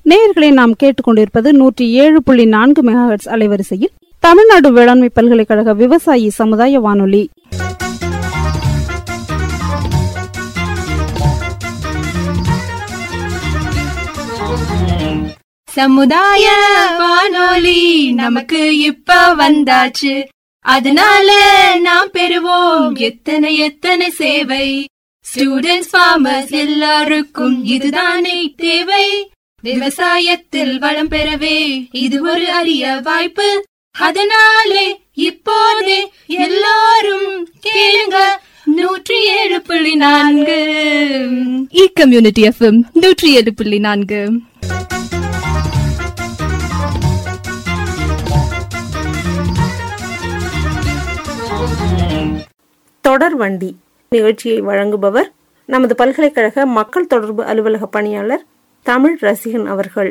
நேயர்களை நாம் கேட்டுக்கொண்டிருப்பது நூற்றி ஏழு புள்ளி நான்கு மெகாஹெட்ஸ் அலைவரிசையில் தமிழ்நாடு வேளாண்மை பல்கலைக்கழக விவசாயி சமுதாய வானொலி சமுதாய வானொலி நமக்கு இப்ப வந்தாச்சு அதனால நாம் பெறுவோம் எத்தனை எத்தனை சேவை ஸ்டூடெண்ட்ஸ் ஃபார்மர்ஸ் எல்லாருக்கும் இதுதானே தேவை விவசாயத்தில் வளம் பெறவே இது ஒரு அரிய வாய்ப்பு அதனாலே இப்போதே எல்லாரும் கேளுங்க நூற்றி ஏழு புள்ளி நான்கு இ கம்யூனிட்டி எஃப்எம் நூற்றி ஏழு புள்ளி நான்கு தொடர் வண்டி நிகழ்ச்சியை வழங்குபவர் நமது பல்கலைக்கழக மக்கள் தொடர்பு அலுவலக பணியாளர் தமிழ் ரசிகன் அவர்கள்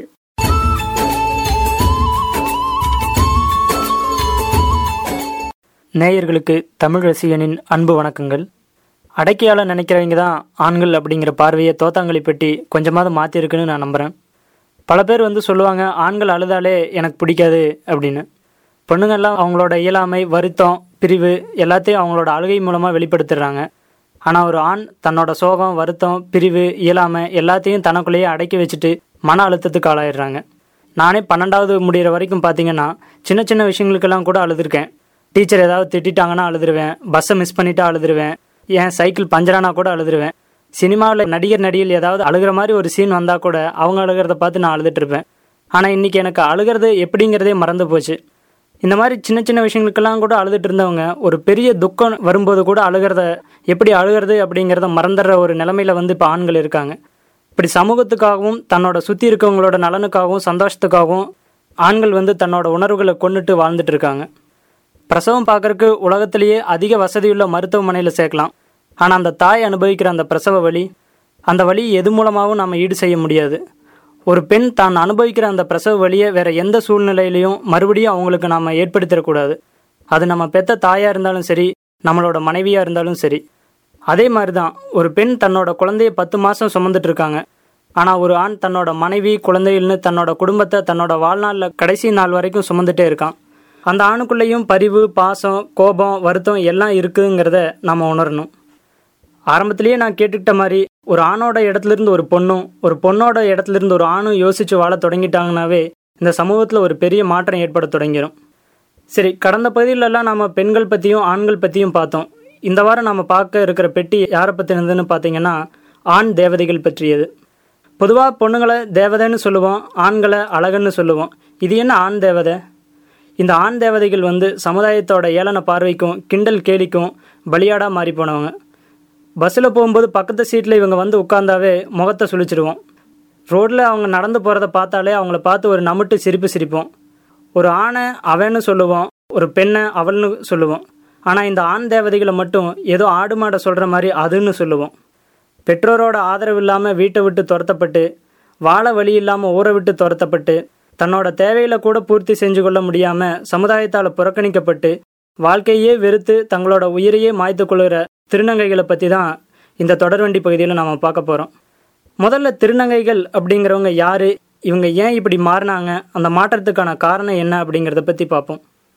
நேயர்களுக்கு தமிழ் ரசிகனின் அன்பு வணக்கங்கள் அடக்கியால நினைக்கிறவங்க தான் ஆண்கள் அப்படிங்கிற பார்வையை தோத்தாங்கலி பெட்டி கொஞ்சமாவது மாற்றிருக்குன்னு நான் நம்புகிறேன் பல பேர் வந்து சொல்லுவாங்க ஆண்கள் அழுதாலே எனக்கு பிடிக்காது அப்படின்னு பொண்ணுங்கள்லாம் அவங்களோட இயலாமை வருத்தம் பிரிவு எல்லாத்தையும் அவங்களோட அழுகை மூலமாக வெளிப்படுத்துகிறாங்க ஆனால் ஒரு ஆண் தன்னோட சோகம் வருத்தம் பிரிவு இயலாமை எல்லாத்தையும் தனக்குள்ளேயே அடக்கி வச்சுட்டு மன அழுத்தத்துக்கு ஆளாயிடுறாங்க நானே பன்னெண்டாவது முடிகிற வரைக்கும் பார்த்தீங்கன்னா சின்ன சின்ன விஷயங்களுக்கெல்லாம் கூட அழுதுருக்கேன் டீச்சர் ஏதாவது திட்டிட்டாங்கன்னா அழுதுருவேன் பஸ்ஸை மிஸ் பண்ணிட்டா அழுதுருவேன் ஏன் சைக்கிள் பஞ்சரானா கூட அழுதுருவேன் சினிமாவில் நடிகர் நடிகையில் ஏதாவது அழுகிற மாதிரி ஒரு சீன் வந்தால் கூட அவங்க அழுகிறத பார்த்து நான் அழுதுட்டு இருப்பேன் ஆனால் இன்றைக்கி எனக்கு அழுகிறது எப்படிங்கிறதே மறந்து போச்சு இந்த மாதிரி சின்ன சின்ன விஷயங்களுக்கெல்லாம் கூட அழுதுட்டு இருந்தவங்க ஒரு பெரிய துக்கம் வரும்போது கூட அழுகிறத எப்படி அழுகிறது அப்படிங்கிறத மறந்துடுற ஒரு நிலமையில வந்து இப்போ ஆண்கள் இருக்காங்க இப்படி சமூகத்துக்காகவும் தன்னோட சுற்றி இருக்கவங்களோட நலனுக்காகவும் சந்தோஷத்துக்காகவும் ஆண்கள் வந்து தன்னோட உணர்வுகளை கொண்டுட்டு வாழ்ந்துட்டு இருக்காங்க பிரசவம் பார்க்கறக்கு உலகத்திலேயே அதிக வசதியுள்ள மருத்துவமனையில் சேர்க்கலாம் ஆனால் அந்த தாய் அனுபவிக்கிற அந்த பிரசவ வலி அந்த வலி எது மூலமாகவும் நம்ம ஈடு செய்ய முடியாது ஒரு பெண் தான் அனுபவிக்கிற அந்த பிரசவ வலியை வேற எந்த சூழ்நிலையிலையும் மறுபடியும் அவங்களுக்கு நாம் ஏற்படுத்திடக்கூடாது அது நம்ம பெத்த தாயாக இருந்தாலும் சரி நம்மளோட மனைவியாக இருந்தாலும் சரி அதே மாதிரி தான் ஒரு பெண் தன்னோட குழந்தைய பத்து மாதம் சுமந்துட்டு இருக்காங்க ஆனால் ஒரு ஆண் தன்னோட மனைவி குழந்தைகள்னு தன்னோட குடும்பத்தை தன்னோட வாழ்நாளில் கடைசி நாள் வரைக்கும் சுமந்துட்டே இருக்கான் அந்த ஆணுக்குள்ளேயும் பரிவு பாசம் கோபம் வருத்தம் எல்லாம் இருக்குங்கிறத நம்ம உணரணும் ஆரம்பத்திலேயே நான் கேட்டுக்கிட்ட மாதிரி ஒரு ஆணோட இடத்துல இருந்து ஒரு பொண்ணும் ஒரு பொண்ணோட இடத்துல இருந்து ஒரு ஆணும் யோசிச்சு வாழ தொடங்கிட்டாங்கனாவே இந்த சமூகத்தில் ஒரு பெரிய மாற்றம் ஏற்பட தொடங்கிடும் சரி கடந்த பகுதியிலெல்லாம் நம்ம பெண்கள் பற்றியும் ஆண்கள் பற்றியும் பார்த்தோம் இந்த வாரம் நம்ம பார்க்க இருக்கிற பெட்டி யாரை பற்றினதுன்னு பார்த்தீங்கன்னா ஆண் தேவதைகள் பற்றியது பொதுவாக பொண்ணுங்களை தேவதைன்னு சொல்லுவோம் ஆண்களை அழகுன்னு சொல்லுவோம் இது என்ன ஆண் தேவதை இந்த ஆண் தேவதைகள் வந்து சமுதாயத்தோட ஏளன பார்வைக்கும் கிண்டல் கேலிக்கும் பலியாடா மாறி போனவங்க பஸ்ஸில் போகும்போது பக்கத்து சீட்டில் இவங்க வந்து உட்காந்தாவே முகத்தை சுழிச்சிடுவோம் ரோட்டில் அவங்க நடந்து போகிறத பார்த்தாலே அவங்கள பார்த்து ஒரு நமுட்டு சிரிப்பு சிரிப்போம் ஒரு ஆணை அவன்னு சொல்லுவோம் ஒரு பெண்ணை அவள்னு சொல்லுவோம் ஆனால் இந்த ஆண் தேவதைகளை மட்டும் ஏதோ ஆடு மாடை சொல்கிற மாதிரி அதுன்னு சொல்லுவோம் பெற்றோரோட ஆதரவு இல்லாமல் வீட்டை விட்டு துரத்தப்பட்டு வாழ வழி இல்லாமல் ஊரை விட்டு துரத்தப்பட்டு தன்னோட தேவையில கூட பூர்த்தி செஞ்சு கொள்ள முடியாமல் சமுதாயத்தால் புறக்கணிக்கப்பட்டு வாழ்க்கையே வெறுத்து தங்களோட உயிரையே மாய்த்து கொள்கிற திருநங்கைகளை பற்றி தான் இந்த தொடர்வண்டி பகுதியில் நாம் பார்க்க போகிறோம் முதல்ல திருநங்கைகள் அப்படிங்கிறவங்க யார் இவங்க ஏன் இப்படி மாறினாங்க அந்த மாற்றத்துக்கான காரணம் என்ன அப்படிங்கிறத பற்றி பார்ப்போம்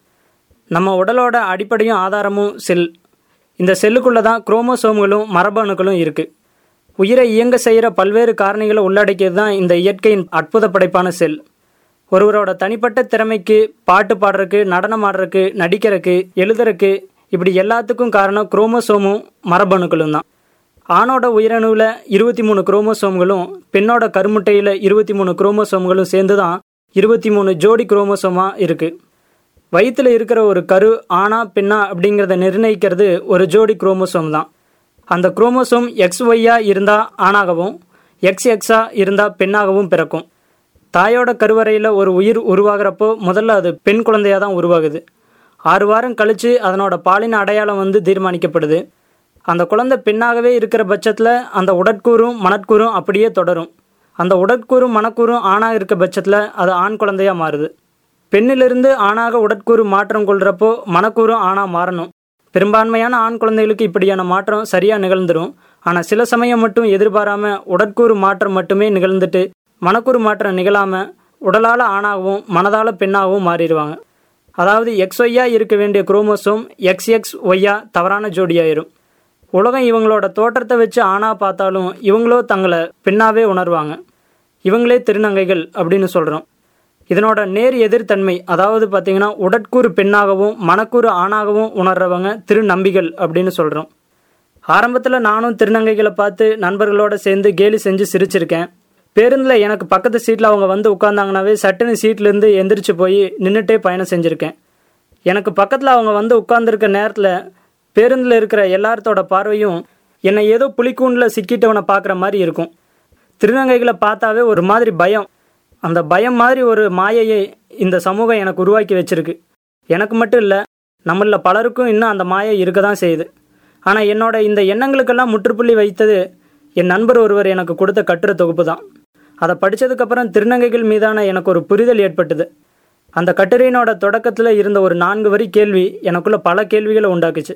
நம்ம உடலோட அடிப்படையும் ஆதாரமும் செல் இந்த செல்லுக்குள்ளே தான் குரோமோசோம்களும் மரபணுக்களும் இருக்குது உயிரை இயங்க செய்கிற பல்வேறு காரணிகளை உள்ளடக்கியது தான் இந்த இயற்கையின் அற்புத படைப்பான செல் ஒருவரோட தனிப்பட்ட திறமைக்கு பாட்டு பாடுறதுக்கு நடனம் ஆடுறதுக்கு நடிக்கிறதுக்கு எழுதுறதுக்கு இப்படி எல்லாத்துக்கும் காரணம் குரோமோசோமும் மரபணுக்களும் தான் ஆணோட உயிரணுவில் இருபத்தி மூணு குரோமோசோம்களும் பெண்ணோட கருமுட்டையில் இருபத்தி மூணு குரோமோசோம்களும் சேர்ந்து தான் இருபத்தி மூணு ஜோடி குரோமோசோமாக இருக்குது வயிற்றில் இருக்கிற ஒரு கரு ஆணா பெண்ணா அப்படிங்கிறத நிர்ணயிக்கிறது ஒரு ஜோடி குரோமோசோம் தான் அந்த குரோமோசோம் எக்ஸ் ஒய்யாக இருந்தால் ஆணாகவும் எக்ஸ் எக்ஸாக இருந்தால் பெண்ணாகவும் பிறக்கும் தாயோட கருவறையில் ஒரு உயிர் உருவாகிறப்போ முதல்ல அது பெண் குழந்தையாக தான் உருவாகுது ஆறு வாரம் கழித்து அதனோட பாலின அடையாளம் வந்து தீர்மானிக்கப்படுது அந்த குழந்தை பெண்ணாகவே இருக்கிற பட்சத்தில் அந்த உடற்கூறும் மணற்கூறும் அப்படியே தொடரும் அந்த உடற்கூறும் மணக்கூறும் ஆணாக இருக்க பட்சத்தில் அது ஆண் குழந்தையாக மாறுது பெண்ணிலிருந்து ஆணாக உடற்கூறு மாற்றம் கொள்கிறப்போ மணக்கூறும் ஆணாக மாறணும் பெரும்பான்மையான ஆண் குழந்தைகளுக்கு இப்படியான மாற்றம் சரியாக நிகழ்ந்துடும் ஆனால் சில சமயம் மட்டும் எதிர்பாராம உடற்கூறு மாற்றம் மட்டுமே நிகழ்ந்துட்டு மனக்குறு மாற்றம் நிகழாமல் உடலால் ஆணாகவும் மனதால் பெண்ணாகவும் மாறிடுவாங்க அதாவது எக்ஸ் ஒய்யா இருக்க வேண்டிய குரோமோசோம் எக்ஸ் எக்ஸ் ஒய்யா தவறான ஜோடியாயிரும் உலகம் இவங்களோட தோற்றத்தை வச்சு ஆணா பார்த்தாலும் இவங்களோ தங்களை பெண்ணாவே உணர்வாங்க இவங்களே திருநங்கைகள் அப்படின்னு சொல்கிறோம் இதனோட நேர் எதிர்த்தன்மை அதாவது பார்த்தீங்கன்னா உடற்கூறு பெண்ணாகவும் மனக்கூறு ஆணாகவும் உணர்றவங்க திருநம்பிகள் அப்படின்னு சொல்கிறோம் ஆரம்பத்தில் நானும் திருநங்கைகளை பார்த்து நண்பர்களோட சேர்ந்து கேலி செஞ்சு சிரிச்சிருக்கேன் பேருந்தில் எனக்கு பக்கத்து சீட்டில் அவங்க வந்து உட்காந்தாங்கனாவே சட்டுன்னு சீட்லேருந்து எந்திரிச்சு போய் நின்றுட்டே பயணம் செஞ்சுருக்கேன் எனக்கு பக்கத்தில் அவங்க வந்து உட்காந்துருக்க நேரத்தில் பேருந்தில் இருக்கிற எல்லாத்தோட பார்வையும் என்னை ஏதோ புலிக்கூண்டில் சிக்கிட்டவனை பார்க்குற மாதிரி இருக்கும் திருநங்கைகளை பார்த்தாவே ஒரு மாதிரி பயம் அந்த பயம் மாதிரி ஒரு மாயையை இந்த சமூகம் எனக்கு உருவாக்கி வச்சிருக்கு எனக்கு மட்டும் இல்லை நம்மள பலருக்கும் இன்னும் அந்த மாயை இருக்க தான் செய்யுது ஆனால் என்னோட இந்த எண்ணங்களுக்கெல்லாம் முற்றுப்புள்ளி வைத்தது என் நண்பர் ஒருவர் எனக்கு கொடுத்த கட்டுரை தொகுப்பு தான் அதை படித்ததுக்கப்புறம் திருநங்கைகள் மீதான எனக்கு ஒரு புரிதல் ஏற்பட்டது அந்த கட்டுரையினோட தொடக்கத்தில் இருந்த ஒரு நான்கு வரி கேள்வி எனக்குள்ள பல கேள்விகளை உண்டாக்குச்சு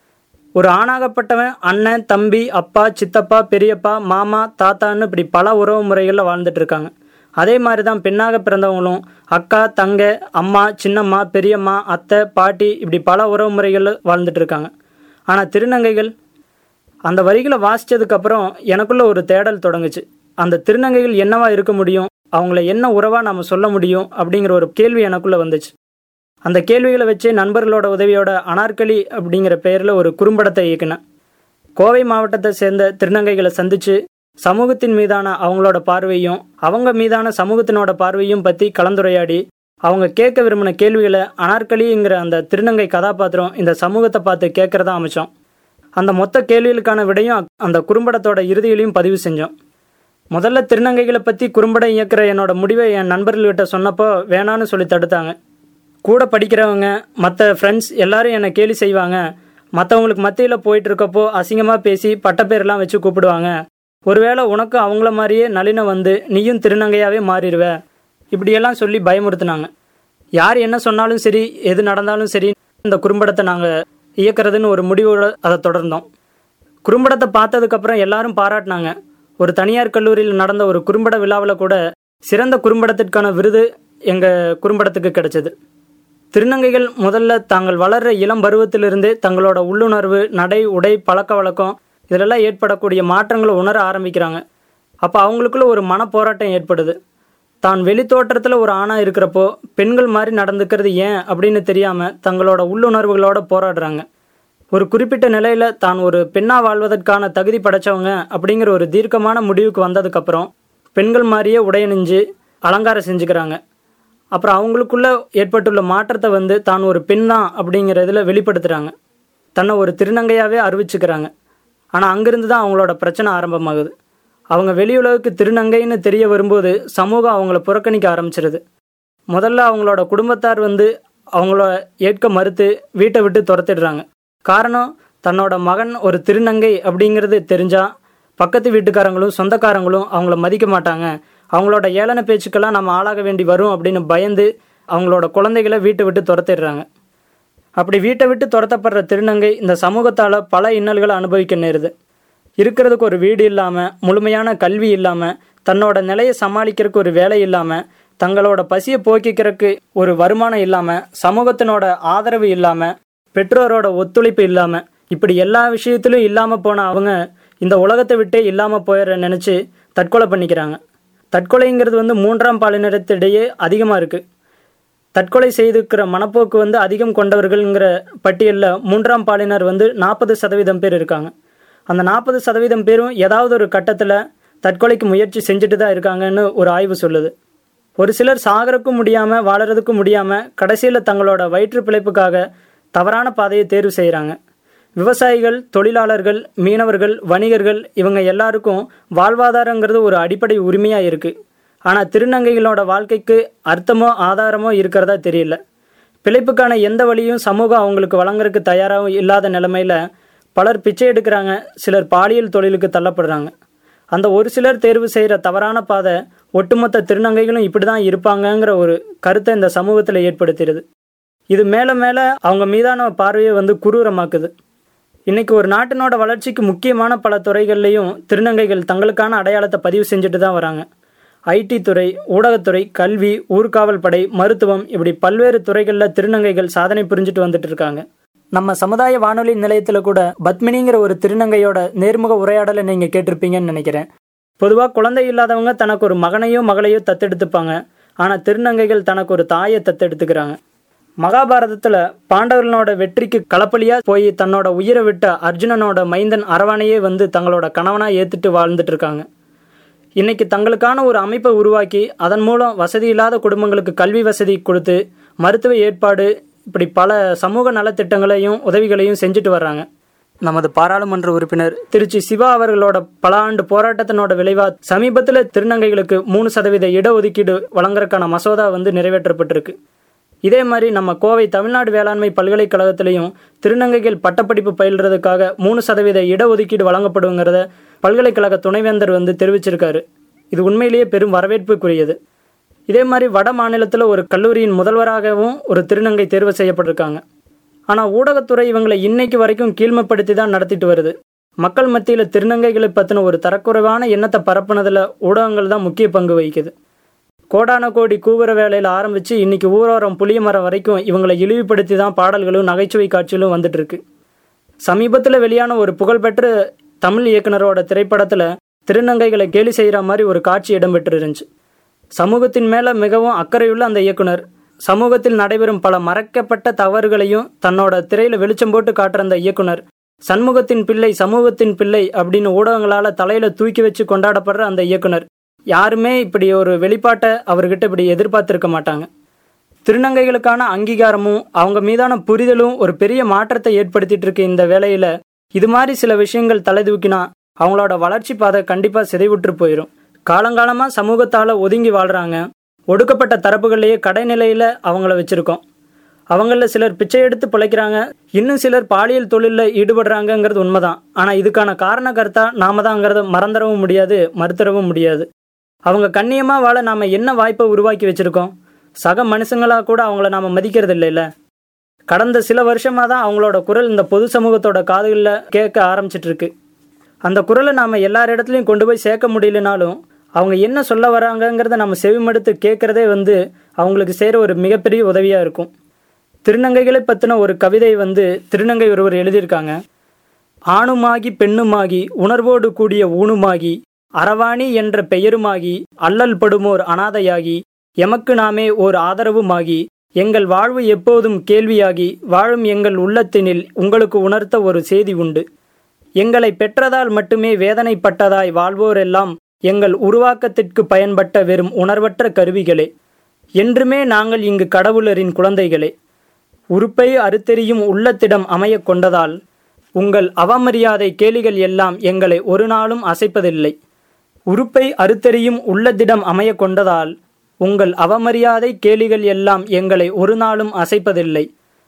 ஒரு ஆணாகப்பட்டவன் அண்ணன் தம்பி அப்பா சித்தப்பா பெரியப்பா மாமா தாத்தான்னு இப்படி பல உறவு முறைகளில் வாழ்ந்துட்டு இருக்காங்க அதே மாதிரி தான் பெண்ணாக பிறந்தவங்களும் அக்கா தங்க அம்மா சின்னம்மா பெரியம்மா அத்தை பாட்டி இப்படி பல உறவு முறைகளில் வாழ்ந்துட்டு இருக்காங்க ஆனால் திருநங்கைகள் அந்த வரிகளை வாசித்ததுக்கப்புறம் எனக்குள்ள ஒரு தேடல் தொடங்குச்சு அந்த திருநங்கைகள் என்னவா இருக்க முடியும் அவங்கள என்ன உறவாக நம்ம சொல்ல முடியும் அப்படிங்கிற ஒரு கேள்வி எனக்குள்ளே வந்துச்சு அந்த கேள்விகளை வச்சு நண்பர்களோட உதவியோட அனார்கலி அப்படிங்கிற பெயரில் ஒரு குறும்படத்தை இயக்கினேன் கோவை மாவட்டத்தை சேர்ந்த திருநங்கைகளை சந்திச்சு சமூகத்தின் மீதான அவங்களோட பார்வையும் அவங்க மீதான சமூகத்தினோட பார்வையும் பற்றி கலந்துரையாடி அவங்க கேட்க விரும்பின கேள்விகளை அனார்கலிங்கிற அந்த திருநங்கை கதாபாத்திரம் இந்த சமூகத்தை பார்த்து கேட்கறதா அமைச்சோம் அந்த மொத்த கேள்விகளுக்கான விடையும் அந்த குறும்படத்தோட இறுதியிலையும் பதிவு செஞ்சோம் முதல்ல திருநங்கைகளை பற்றி குறும்படம் இயக்குற என்னோட முடிவை என் நண்பர்கள்கிட்ட சொன்னப்போ வேணான்னு சொல்லி தடுத்தாங்க கூட படிக்கிறவங்க மற்ற ஃப்ரெண்ட்ஸ் எல்லாரும் என்னை கேலி செய்வாங்க மற்றவங்களுக்கு மத்தியில் போயிட்டு இருக்கப்போ அசிங்கமாக பேசி பட்டப்பேரெல்லாம் வச்சு கூப்பிடுவாங்க ஒருவேளை உனக்கு அவங்கள மாதிரியே நளினம் வந்து நீயும் திருநங்கையாவே மாறிடுவ இப்படியெல்லாம் சொல்லி பயமுறுத்துனாங்க யார் என்ன சொன்னாலும் சரி எது நடந்தாலும் சரி இந்த குறும்படத்தை நாங்கள் இயக்கிறதுன்னு ஒரு முடிவோட அதை தொடர்ந்தோம் குறும்படத்தை பார்த்ததுக்கப்புறம் எல்லாரும் பாராட்டினாங்க ஒரு தனியார் கல்லூரியில் நடந்த ஒரு குறும்பட விழாவில் கூட சிறந்த குறும்படத்திற்கான விருது எங்கள் குறும்படத்துக்கு கிடைச்சது திருநங்கைகள் முதல்ல தாங்கள் வளர்ற இளம் பருவத்திலிருந்தே தங்களோட உள்ளுணர்வு நடை உடை பழக்க வழக்கம் இதிலெல்லாம் ஏற்படக்கூடிய மாற்றங்களை உணர ஆரம்பிக்கிறாங்க அப்போ அவங்களுக்குள்ள ஒரு மனப்போராட்டம் ஏற்படுது தான் வெளித்தோற்றத்தில் ஒரு ஆணாக இருக்கிறப்போ பெண்கள் மாதிரி நடந்துக்கிறது ஏன் அப்படின்னு தெரியாமல் தங்களோட உள்ளுணர்வுகளோட போராடுறாங்க ஒரு குறிப்பிட்ட நிலையில் தான் ஒரு பெண்ணாக வாழ்வதற்கான தகுதி படைச்சவங்க அப்படிங்கிற ஒரு தீர்க்கமான முடிவுக்கு வந்ததுக்கப்புறம் பெண்கள் மாதிரியே உடையணிஞ்சு அலங்காரம் செஞ்சுக்கிறாங்க அப்புறம் அவங்களுக்குள்ள ஏற்பட்டுள்ள மாற்றத்தை வந்து தான் ஒரு பெண் தான் அப்படிங்கிறதுல வெளிப்படுத்துகிறாங்க தன்னை ஒரு திருநங்கையாகவே அறிவிச்சுக்கிறாங்க ஆனால் அங்கிருந்து தான் அவங்களோட பிரச்சனை ஆரம்பமாகுது அவங்க வெளியுலகுக்கு திருநங்கைன்னு தெரிய வரும்போது சமூகம் அவங்கள புறக்கணிக்க ஆரம்பிச்சிருது முதல்ல அவங்களோட குடும்பத்தார் வந்து அவங்கள ஏற்க மறுத்து வீட்டை விட்டு துரத்திடுறாங்க காரணம் தன்னோட மகன் ஒரு திருநங்கை அப்படிங்கிறது தெரிஞ்சா பக்கத்து வீட்டுக்காரங்களும் சொந்தக்காரங்களும் அவங்கள மதிக்க மாட்டாங்க அவங்களோட ஏளன பேச்சுக்கெல்லாம் நம்ம ஆளாக வேண்டி வரும் அப்படின்னு பயந்து அவங்களோட குழந்தைகளை வீட்டை விட்டு துரத்திடுறாங்க அப்படி வீட்டை விட்டு துரத்தப்படுற திருநங்கை இந்த சமூகத்தால் பல இன்னல்களை அனுபவிக்க நேருது இருக்கிறதுக்கு ஒரு வீடு இல்லாமல் முழுமையான கல்வி இல்லாமல் தன்னோட நிலையை சமாளிக்கிறதுக்கு ஒரு வேலை இல்லாமல் தங்களோட பசியை போக்கிக்கிறதுக்கு ஒரு வருமானம் இல்லாமல் சமூகத்தினோட ஆதரவு இல்லாமல் பெற்றோரோட ஒத்துழைப்பு இல்லாமல் இப்படி எல்லா விஷயத்திலும் இல்லாமல் போன அவங்க இந்த உலகத்தை விட்டே இல்லாமல் போயிட நினச்சி தற்கொலை பண்ணிக்கிறாங்க தற்கொலைங்கிறது வந்து மூன்றாம் பாலினத்திடையே அதிகமாக இருக்குது தற்கொலை செய்துக்கிற மனப்போக்கு வந்து அதிகம் கொண்டவர்கள்ங்கிற பட்டியலில் மூன்றாம் பாலினர் வந்து நாற்பது சதவீதம் பேர் இருக்காங்க அந்த நாற்பது சதவீதம் பேரும் ஏதாவது ஒரு கட்டத்தில் தற்கொலைக்கு முயற்சி செஞ்சுட்டு தான் இருக்காங்கன்னு ஒரு ஆய்வு சொல்லுது ஒரு சிலர் சாகறக்கும் முடியாமல் வாழறதுக்கும் முடியாமல் கடைசியில் தங்களோட வயிற்று பிழைப்புக்காக தவறான பாதையை தேர்வு செய்கிறாங்க விவசாயிகள் தொழிலாளர்கள் மீனவர்கள் வணிகர்கள் இவங்க எல்லாருக்கும் வாழ்வாதாரங்கிறது ஒரு அடிப்படை உரிமையாக இருக்குது ஆனால் திருநங்கைகளோட வாழ்க்கைக்கு அர்த்தமோ ஆதாரமோ இருக்கிறதா தெரியல பிழைப்புக்கான எந்த வழியும் சமூகம் அவங்களுக்கு வழங்குறதுக்கு தயாராகவும் இல்லாத நிலைமையில பலர் பிச்சை எடுக்கிறாங்க சிலர் பாலியல் தொழிலுக்கு தள்ளப்படுறாங்க அந்த ஒரு சிலர் தேர்வு செய்கிற தவறான பாதை ஒட்டுமொத்த திருநங்கைகளும் இப்படி தான் இருப்பாங்கங்கிற ஒரு கருத்தை இந்த சமூகத்தில் ஏற்படுத்திடுது இது மேலே மேலே அவங்க மீதான பார்வையை வந்து குரூரமாக்குது இன்னைக்கு ஒரு நாட்டினோட வளர்ச்சிக்கு முக்கியமான பல துறைகள்லையும் திருநங்கைகள் தங்களுக்கான அடையாளத்தை பதிவு செஞ்சுட்டு தான் வராங்க ஐடி துறை ஊடகத்துறை கல்வி ஊர்காவல் படை மருத்துவம் இப்படி பல்வேறு துறைகளில் திருநங்கைகள் சாதனை புரிஞ்சுட்டு வந்துட்டு இருக்காங்க நம்ம சமுதாய வானொலி நிலையத்தில் கூட பத்மினிங்கிற ஒரு திருநங்கையோட நேர்முக உரையாடலை நீங்கள் கேட்டிருப்பீங்கன்னு நினைக்கிறேன் பொதுவாக குழந்தை இல்லாதவங்க தனக்கு ஒரு மகனையோ மகளையோ தத்தெடுத்துப்பாங்க ஆனால் திருநங்கைகள் தனக்கு ஒரு தாயை தத்தெடுத்துக்கிறாங்க மகாபாரதத்தில் பாண்டவர்களோட வெற்றிக்கு களப்பலியாக போய் தன்னோட உயிரை விட்ட அர்ஜுனனோட மைந்தன் அரவானையே வந்து தங்களோட கணவனாக ஏற்றுட்டு வாழ்ந்துட்டு இருக்காங்க இன்னைக்கு தங்களுக்கான ஒரு அமைப்பை உருவாக்கி அதன் மூலம் வசதி இல்லாத குடும்பங்களுக்கு கல்வி வசதி கொடுத்து மருத்துவ ஏற்பாடு இப்படி பல சமூக நலத்திட்டங்களையும் உதவிகளையும் செஞ்சுட்டு வர்றாங்க நமது பாராளுமன்ற உறுப்பினர் திருச்சி சிவா அவர்களோட பல ஆண்டு போராட்டத்தினோட விளைவா சமீபத்தில் திருநங்கைகளுக்கு மூணு சதவீத இடஒதுக்கீடு வழங்குறதுக்கான மசோதா வந்து நிறைவேற்றப்பட்டிருக்கு இதே மாதிரி நம்ம கோவை தமிழ்நாடு வேளாண்மை பல்கலைக்கழகத்திலையும் திருநங்கைகள் பட்டப்படிப்பு பயில்றதுக்காக மூணு சதவீத இடஒதுக்கீடு வழங்கப்படுங்கிறத பல்கலைக்கழக துணைவேந்தர் வந்து தெரிவிச்சிருக்காரு இது உண்மையிலேயே பெரும் வரவேற்புக்குரியது இதே மாதிரி வட மாநிலத்தில் ஒரு கல்லூரியின் முதல்வராகவும் ஒரு திருநங்கை தேர்வு செய்யப்பட்டிருக்காங்க ஆனால் ஊடகத்துறை இவங்களை இன்னைக்கு வரைக்கும் கீழ்மைப்படுத்தி தான் நடத்திட்டு வருது மக்கள் மத்தியில் திருநங்கைகளை பற்றின ஒரு தரக்குறைவான எண்ணத்தை பரப்புனதில் ஊடகங்கள் தான் முக்கிய பங்கு வகிக்குது கோடான கோடி கூவுற வேலையில் ஆரம்பித்து இன்னைக்கு ஊரோரம் புளிய மரம் வரைக்கும் இவங்களை இழிவுபடுத்தி தான் பாடல்களும் நகைச்சுவை காட்சிகளும் வந்துட்டு இருக்கு சமீபத்தில் வெளியான ஒரு புகழ்பெற்ற தமிழ் இயக்குனரோட திரைப்படத்தில் திருநங்கைகளை கேலி செய்கிற மாதிரி ஒரு காட்சி இடம்பெற்று இருந்துச்சு சமூகத்தின் மேலே மிகவும் அக்கறையுள்ள அந்த இயக்குனர் சமூகத்தில் நடைபெறும் பல மறைக்கப்பட்ட தவறுகளையும் தன்னோட திரையில் வெளிச்சம் போட்டு காட்டுற அந்த இயக்குனர் சண்முகத்தின் பிள்ளை சமூகத்தின் பிள்ளை அப்படின்னு ஊடகங்களால் தலையில் தூக்கி வச்சு கொண்டாடப்படுற அந்த இயக்குனர் யாருமே இப்படி ஒரு வெளிப்பாட்டை அவர்கிட்ட இப்படி எதிர்பார்த்திருக்க மாட்டாங்க திருநங்கைகளுக்கான அங்கீகாரமும் அவங்க மீதான புரிதலும் ஒரு பெரிய மாற்றத்தை ஏற்படுத்திட்டு இருக்க இந்த வேலையில இது மாதிரி சில விஷயங்கள் தலை தூக்கினா அவங்களோட வளர்ச்சி பாதை கண்டிப்பா சிதைவுற்று போயிடும் காலங்காலமா சமூகத்தால ஒதுங்கி வாழ்றாங்க ஒடுக்கப்பட்ட தரப்புகள்லேயே கடைநிலையில அவங்கள வச்சிருக்கோம் அவங்கள சிலர் பிச்சை எடுத்து பிழைக்கிறாங்க இன்னும் சிலர் பாலியல் தொழிலில் ஈடுபடுறாங்கங்கிறது உண்மைதான் ஆனால் இதுக்கான காரண கருத்தா நாம தாங்கிறத மறந்துடவும் முடியாது மறுத்தரவும் முடியாது அவங்க கண்ணியமாக வாழ நாம் என்ன வாய்ப்பை உருவாக்கி வச்சுருக்கோம் சக மனுஷங்களாக கூட அவங்கள நாம் மதிக்கிறது இல்லைல்ல கடந்த சில வருஷமாக தான் அவங்களோட குரல் இந்த பொது சமூகத்தோட காதுகளில் கேட்க ஆரம்பிச்சிட்டு இருக்கு அந்த குரலை நாம் எல்லார் இடத்துலையும் கொண்டு போய் சேர்க்க முடியலனாலும் அவங்க என்ன சொல்ல வராங்கங்கிறத நம்ம செவிமடுத்து கேட்குறதே வந்து அவங்களுக்கு செய்கிற ஒரு மிகப்பெரிய உதவியாக இருக்கும் திருநங்கைகளை பற்றின ஒரு கவிதை வந்து திருநங்கை ஒருவர் எழுதியிருக்காங்க ஆணுமாகி பெண்ணுமாகி உணர்வோடு கூடிய ஊனுமாகி அரவாணி என்ற பெயருமாகி அல்லல் படுமோர் அனாதையாகி எமக்கு நாமே ஓர் ஆதரவுமாகி எங்கள் வாழ்வு எப்போதும் கேள்வியாகி வாழும் எங்கள் உள்ளத்தினில் உங்களுக்கு உணர்த்த ஒரு செய்தி உண்டு எங்களை பெற்றதால் மட்டுமே வேதனைப்பட்டதாய் வாழ்வோரெல்லாம் எங்கள் உருவாக்கத்திற்கு பயன்பட்ட வெறும் உணர்வற்ற கருவிகளே என்றுமே நாங்கள் இங்கு கடவுளரின் குழந்தைகளே உறுப்பை அறுத்தெறியும் உள்ளத்திடம் அமையக் கொண்டதால் உங்கள் அவமரியாதை கேலிகள் எல்லாம் எங்களை ஒரு நாளும் அசைப்பதில்லை உறுப்பை அறுத்தெறியும் உள்ளத்திடம் அமைய கொண்டதால் உங்கள் அவமரியாதை கேலிகள் எல்லாம் எங்களை ஒரு நாளும் அசைப்பதில்லை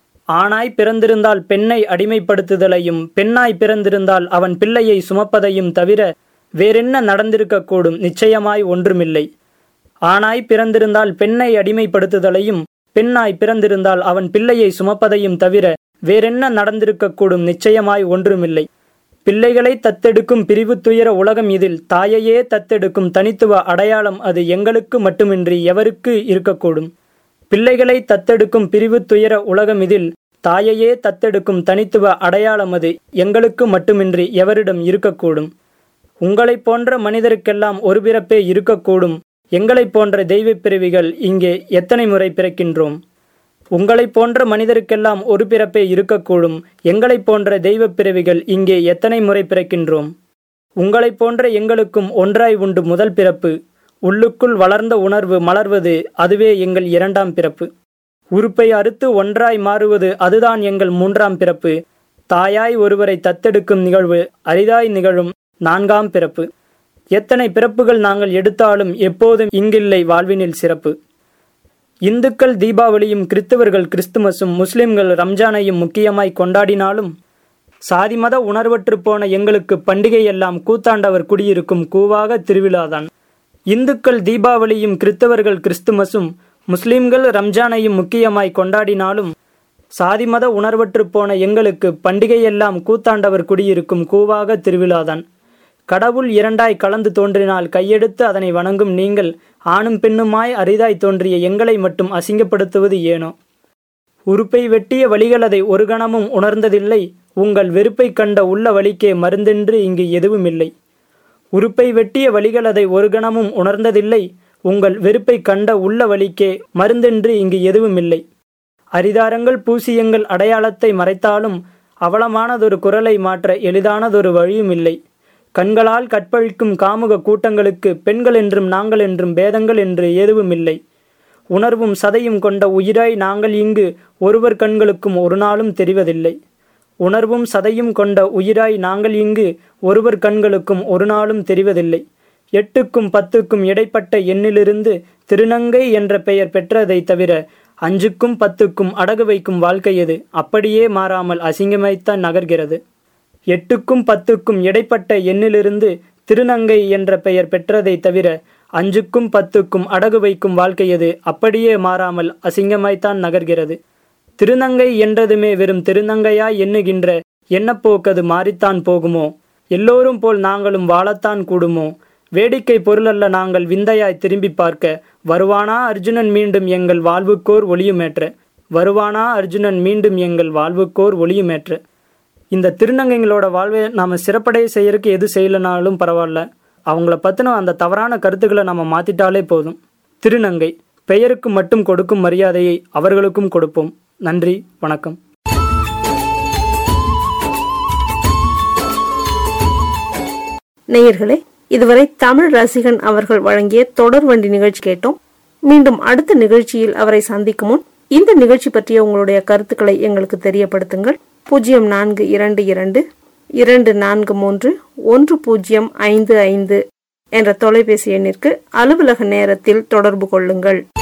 ஆணாய் பிறந்திருந்தால் பெண்ணை அடிமைப்படுத்துதலையும் பெண்ணாய் பிறந்திருந்தால் அவன் பிள்ளையை சுமப்பதையும் தவிர வேறென்ன நடந்திருக்கக்கூடும் நிச்சயமாய் ஒன்றுமில்லை ஆணாய் பிறந்திருந்தால் பெண்ணை அடிமைப்படுத்துதலையும் பெண்ணாய் பிறந்திருந்தால் அவன் பிள்ளையை சுமப்பதையும் தவிர வேறென்ன நடந்திருக்கக்கூடும் நிச்சயமாய் ஒன்றுமில்லை பிள்ளைகளை தத்தெடுக்கும் பிரிவு துயர உலகம் இதில் தாயையே தத்தெடுக்கும் தனித்துவ அடையாளம் அது எங்களுக்கு மட்டுமின்றி எவருக்கு இருக்கக்கூடும் பிள்ளைகளை தத்தெடுக்கும் பிரிவு துயர உலகம் இதில் தாயையே தத்தெடுக்கும் தனித்துவ அடையாளம் அது எங்களுக்கு மட்டுமின்றி எவரிடம் இருக்கக்கூடும் உங்களைப் போன்ற மனிதருக்கெல்லாம் ஒரு பிறப்பே இருக்கக்கூடும் எங்களைப் போன்ற தெய்வப் பிறவிகள் இங்கே எத்தனை முறை பிறக்கின்றோம் உங்களைப் போன்ற மனிதருக்கெல்லாம் ஒரு பிறப்பே இருக்கக்கூடும் எங்களைப் போன்ற தெய்வப் பிறவிகள் இங்கே எத்தனை முறை பிறக்கின்றோம் உங்களைப் போன்ற எங்களுக்கும் ஒன்றாய் உண்டு முதல் பிறப்பு உள்ளுக்குள் வளர்ந்த உணர்வு மலர்வது அதுவே எங்கள் இரண்டாம் பிறப்பு உறுப்பை அறுத்து ஒன்றாய் மாறுவது அதுதான் எங்கள் மூன்றாம் பிறப்பு தாயாய் ஒருவரை தத்தெடுக்கும் நிகழ்வு அரிதாய் நிகழும் நான்காம் பிறப்பு எத்தனை பிறப்புகள் நாங்கள் எடுத்தாலும் எப்போதும் இங்கில்லை வாழ்வினில் சிறப்பு இந்துக்கள் தீபாவளியும் கிறிஸ்தவர்கள் கிறிஸ்துமஸும் முஸ்லிம்கள் ரம்ஜானையும் முக்கியமாய் கொண்டாடினாலும் சாதிமத உணர்வற்று போன எங்களுக்கு பண்டிகை எல்லாம் கூத்தாண்டவர் குடியிருக்கும் கூவாக திருவிழாதான் இந்துக்கள் தீபாவளியும் கிறிஸ்தவர்கள் கிறிஸ்துமஸும் முஸ்லிம்கள் ரம்ஜானையும் முக்கியமாய் கொண்டாடினாலும் சாதிமத உணர்வற்று போன எங்களுக்கு பண்டிகையெல்லாம் கூத்தாண்டவர் குடியிருக்கும் கூவாக திருவிழாதான் கடவுள் இரண்டாய் கலந்து தோன்றினால் கையெடுத்து அதனை வணங்கும் நீங்கள் ஆணும் பெண்ணுமாய் அரிதாய் தோன்றிய எங்களை மட்டும் அசிங்கப்படுத்துவது ஏனோ உறுப்பை வெட்டிய வழிகள் அதை ஒரு கணமும் உணர்ந்ததில்லை உங்கள் வெறுப்பை கண்ட உள்ள வழிக்கே மருந்தென்று இங்கு எதுவுமில்லை உறுப்பை வெட்டிய வழிகள் அதை ஒரு கணமும் உணர்ந்ததில்லை உங்கள் வெறுப்பை கண்ட உள்ள வழிக்கே மருந்தென்று இங்கு எதுவுமில்லை அரிதாரங்கள் பூசியங்கள் அடையாளத்தை மறைத்தாலும் அவலமானதொரு குரலை மாற்ற எளிதானதொரு வழியும் இல்லை கண்களால் கற்பழிக்கும் காமுக கூட்டங்களுக்கு பெண்கள் என்றும் நாங்கள் என்றும் பேதங்கள் என்று எதுவுமில்லை உணர்வும் சதையும் கொண்ட உயிராய் நாங்கள் இங்கு ஒருவர் கண்களுக்கும் ஒரு நாளும் தெரிவதில்லை உணர்வும் சதையும் கொண்ட உயிராய் நாங்கள் இங்கு ஒருவர் கண்களுக்கும் ஒரு நாளும் தெரிவதில்லை எட்டுக்கும் பத்துக்கும் இடைப்பட்ட எண்ணிலிருந்து திருநங்கை என்ற பெயர் பெற்றதை தவிர அஞ்சுக்கும் பத்துக்கும் அடகு வைக்கும் வாழ்க்கை எது அப்படியே மாறாமல் அசிங்கமைத்தான் நகர்கிறது எட்டுக்கும் பத்துக்கும் இடைப்பட்ட எண்ணிலிருந்து திருநங்கை என்ற பெயர் பெற்றதை தவிர அஞ்சுக்கும் பத்துக்கும் அடகு வைக்கும் வாழ்க்கை எது அப்படியே மாறாமல் அசிங்கமாய்த்தான் நகர்கிறது திருநங்கை என்றதுமே வெறும் திருநங்கையாய் எண்ணுகின்ற எண்ணப்போக்கது மாறித்தான் போகுமோ எல்லோரும் போல் நாங்களும் வாழத்தான் கூடுமோ வேடிக்கை பொருளல்ல நாங்கள் விந்தையாய் திரும்பி பார்க்க வருவானா அர்ஜுனன் மீண்டும் எங்கள் வாழ்வுக்கோர் ஒளியுமேற்ற வருவானா அர்ஜுனன் மீண்டும் எங்கள் வாழ்வுக்கோர் ஒளியுமேற்ற இந்த திருநங்கைங்களோட வாழ்வை நாம் சிறப்படைய செய்யறதுக்கு எது செய்யலைனாலும் பரவாயில்ல அவங்கள பற்றின அந்த தவறான கருத்துக்களை நம்ம மாற்றிட்டாலே போதும் திருநங்கை பெயருக்கு மட்டும் கொடுக்கும் மரியாதையை அவர்களுக்கும் கொடுப்போம் நன்றி வணக்கம் நேயர்களே இதுவரை தமிழ் ரசிகன் அவர்கள் வழங்கிய தொடர் வண்டி நிகழ்ச்சி கேட்டோம் மீண்டும் அடுத்த நிகழ்ச்சியில் அவரை சந்திக்கும் முன் இந்த நிகழ்ச்சி பற்றிய உங்களுடைய கருத்துக்களை எங்களுக்கு தெரியப்படுத்துங்கள் பூஜ்ஜியம் நான்கு இரண்டு இரண்டு இரண்டு நான்கு மூன்று ஒன்று பூஜ்ஜியம் ஐந்து ஐந்து என்ற தொலைபேசி எண்ணிற்கு அலுவலக நேரத்தில் தொடர்பு கொள்ளுங்கள்